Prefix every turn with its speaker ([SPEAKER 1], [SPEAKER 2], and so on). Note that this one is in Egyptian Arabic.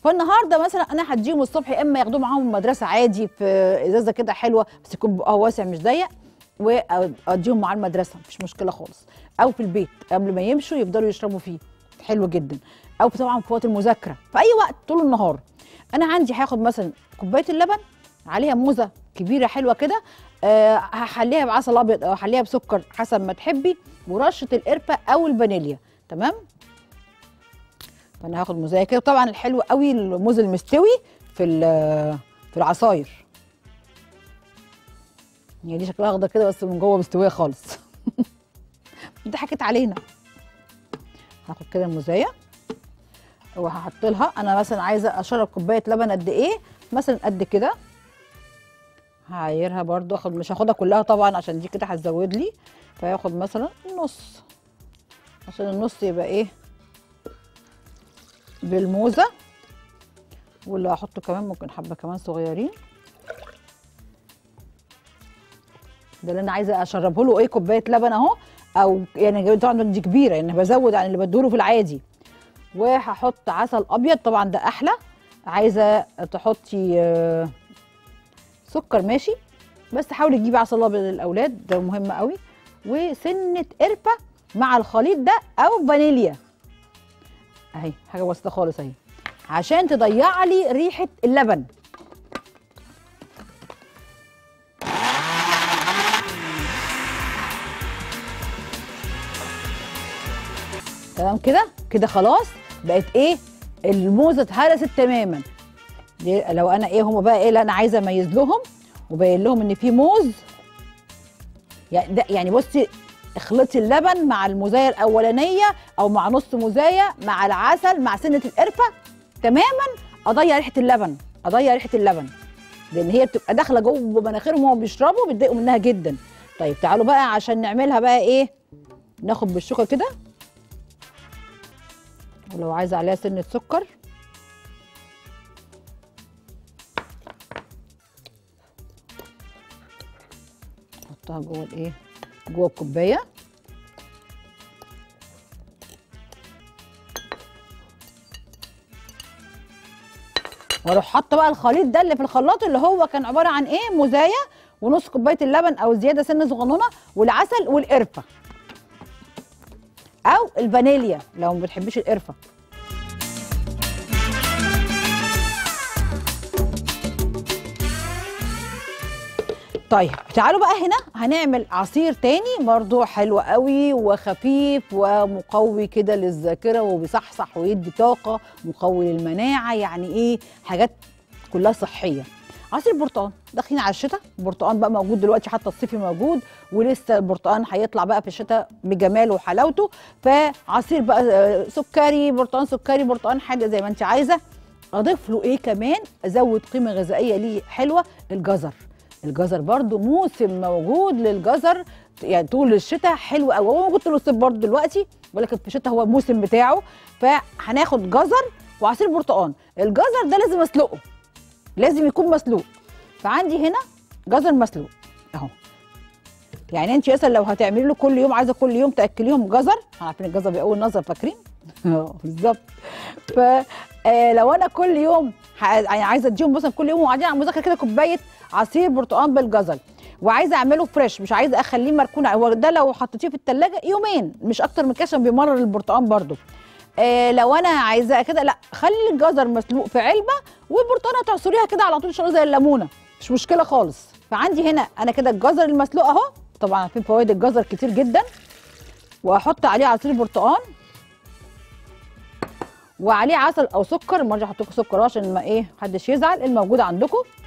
[SPEAKER 1] فالنهارده مثلا انا هديهم الصبح يا اما ياخدوه معاهم المدرسه عادي في ازازه كده حلوه بس يكون بقى واسع مش ضيق واديهم معاه المدرسه مفيش مشكله خالص او في البيت قبل ما يمشوا يفضلوا يشربوا فيه حلو جدا او طبعا في وقت المذاكره في اي وقت طول النهار انا عندي هاخد مثلا كوبايه اللبن عليها موزه كبيره حلوه كده أه هحليها بعسل ابيض او هحليها بسكر حسب ما تحبي ورشه القرفه او الفانيليا تمام فانا هاخد موزايه كده طبعا الحلو قوي الموز المستوي في ال- في العصاير يعني دي شكلها اخضر كده بس من جوه مستويه خالص ضحكت علينا هاخد كده الموزايه وهحط لها انا مثلا عايزه اشرب كوبايه لبن قد ايه مثلا قد كده هعايرها برضو اخد مش هاخدها كلها طبعا عشان دي كده هتزود لي فياخد مثلا نص عشان النص يبقى ايه بالموزه واللي هحطه كمان ممكن حبه كمان صغيرين ده اللي انا عايزه اشربه له ايه كوبايه لبن اهو او يعني طبعا دي كبيره يعني بزود عن اللي بديله في العادي وهحط عسل ابيض طبعا ده احلى عايزه تحطي آه، سكر ماشي بس حاولي تجيبي عسل ابيض للاولاد ده مهم قوي وسنه قرفه مع الخليط ده او فانيليا اهي حاجه بسيطه خالص اهي عشان تضيع لي ريحه اللبن تمام كده كده خلاص بقت ايه الموزه اتهرست تماما دي لو انا ايه هما بقى ايه اللي انا عايزه اميز لهم وبين لهم ان في موز يعني ده يعني بصي اخلطي اللبن مع الموزايه الاولانيه او مع نص موزايه مع العسل مع سنه القرفه تماما اضيع ريحه اللبن اضيع ريحه اللبن لان هي بتبقى داخله جوه مناخيرهم وهم بيشربوا بيتضايقوا منها جدا طيب تعالوا بقى عشان نعملها بقى ايه ناخد بالشوكه كده ولو عايزه عليها سنه سكر احطها جوه الايه جوه الكوبايه واروح حاطه بقى الخليط ده اللي في الخلاط اللي هو كان عباره عن ايه موزايه ونص كوبايه اللبن او زياده سنه صغنونه والعسل والقرفه او الفانيليا لو ما بتحبيش القرفه طيب تعالوا بقى هنا هنعمل عصير تاني برضو حلو قوي وخفيف ومقوي كده للذاكره وبيصحصح ويدي طاقه مقوي للمناعه يعني ايه حاجات كلها صحيه عصير برتقال داخلين على الشتاء البرتقال بقى موجود دلوقتي حتى الصيفي موجود ولسه البرتقال هيطلع بقى في الشتاء بجماله وحلاوته فعصير بقى آه، سكري برتقال سكري برتقال حاجه زي ما انت عايزه اضيف له ايه كمان ازود قيمه غذائيه ليه حلوه الجزر الجزر برضو موسم موجود للجزر يعني طول الشتاء حلو قوي هو موجود طول الصيف برضو دلوقتي ولكن في الشتاء هو الموسم بتاعه فهناخد جزر وعصير برتقال الجزر ده لازم اسلقه لازم يكون مسلوق فعندي هنا جزر مسلوق اهو يعني انت مثلا لو هتعملي له كل يوم عايزه كل يوم تاكليهم جزر عارفين الجزر بيقوي النظر فاكرين اه بالظبط ف آه، لو انا كل يوم ح- يعني عايزه اديهم مثلا كل يوم وقاعدين على المذاكره كده كوبايه عصير برتقال بالجزر وعايزه اعمله فريش مش عايزه اخليه مركون هو ده لو حطيتيه في التلاجة يومين مش اكتر من كده عشان بيمرر البرتقال برضو آه لو انا عايزاه كده لا خلي الجزر مسلوق في علبه والبرتقانه تعصريها كده على طول ان شاء الله زي الليمونه مش مشكله خالص فعندي هنا انا كده الجزر المسلوق اهو طبعا عارفين فوائد الجزر كتير جدا واحط عليه عصير برتقال وعليه عسل او سكر المره احط لكم سكر أهو عشان ما ايه محدش يزعل الموجود عندكم